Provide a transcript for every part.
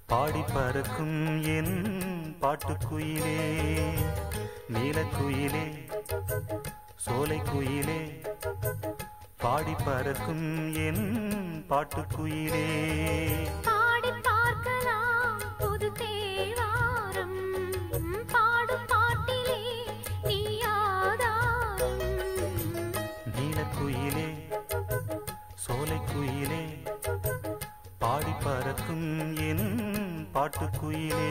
பாடி பறக்கும் என் பாட்டுக்குயிலே நீலக்குயிலே சோலைக்குயிலே பாடி பறக்கும் என் பாட்டுக்குயிலே பாடி பார்க்கலாம் புது தேவாரம் பாடும் பாட்டிலே நீ ஆதாரம் நீலக்குயிலே சோலைக்குயிலே பாடி பறக்கும் என் பாட்டுக்குயிலே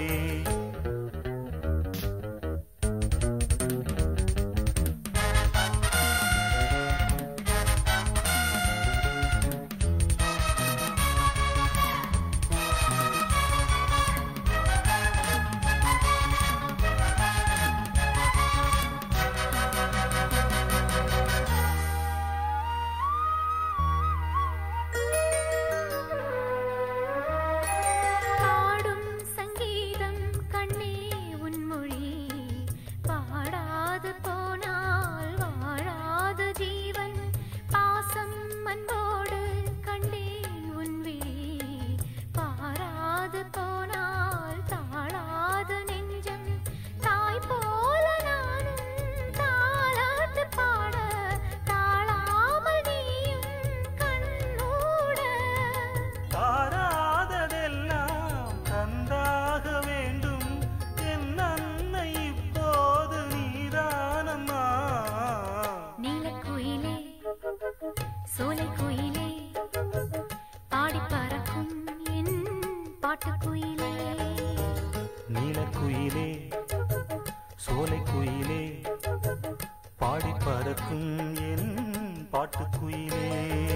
பாடும் சங்கீதம் கண்ணே உன் மொழி பாடாது போனால் வாழாது ஜீவன் பாசம் அன்போடு கண்டேன் உன் விழி பாராது போனால் தாழாது நெஞ்சம் தாய் போல நானும் தாளாட்டு பாட தாழாமல் நீயும் கண்ணூட தாராததெல்லாம் தந்தாக வேண்டும் என் அன்னை இப்போது நீதானம்மா நீலக்குயிலே சோலைக்குயிலே பாடி பறக்கும் என் பாட்டுக்குயிலே நீலக்குயிலே சோலைக்குயிலே பாடி பறக்கும் என் பாட்டுக்குயிலே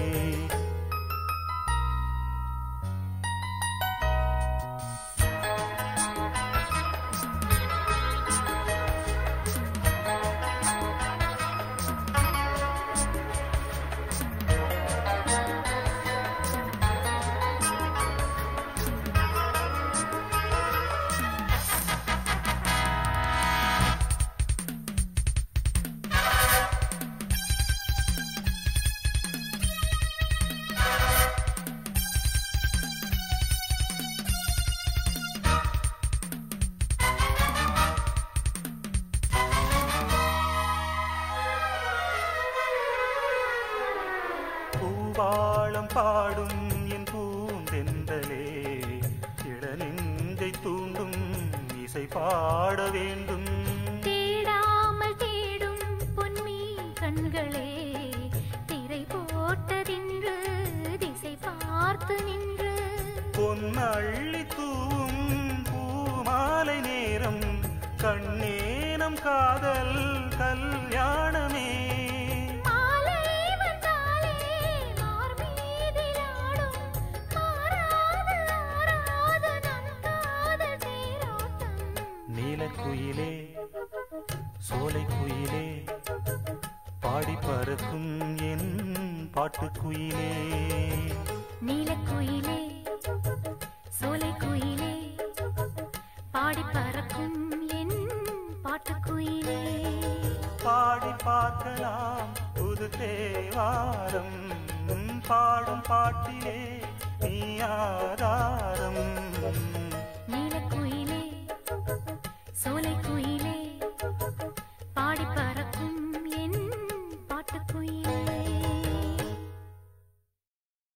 பூவாளம் பாடும் என் பூந்தென்றலே இளநெஞ்சை தூண்டும் இசை பாட வேண்டும் தேடாமல் தேடும் பொன்மீ கண்களே திரை போட்டதின்று திசை பார்த்து நின்று பொன்னள்ளி தூவும் பூமாலை நேரம் கண்ணேனம் காதல் கல்யாணமே மாலை வந்தாலே மார்மீதிலாடும் மாறாது ஆறாது நம் காதல் தேரோட்டம் நீலக்குயிலே சோலைக்குயிலே பாடி பறக்கும் என் பாட்டுக்குயிலே நீலக்குயிலே சோலைக்குயிலே பாடி பறக்கும் என் பாட்டுக்குயிலே பாடி பார்க்கலாம் புது தேவாரம் பாடும் பாட்டிலே நீ ஆதாரம்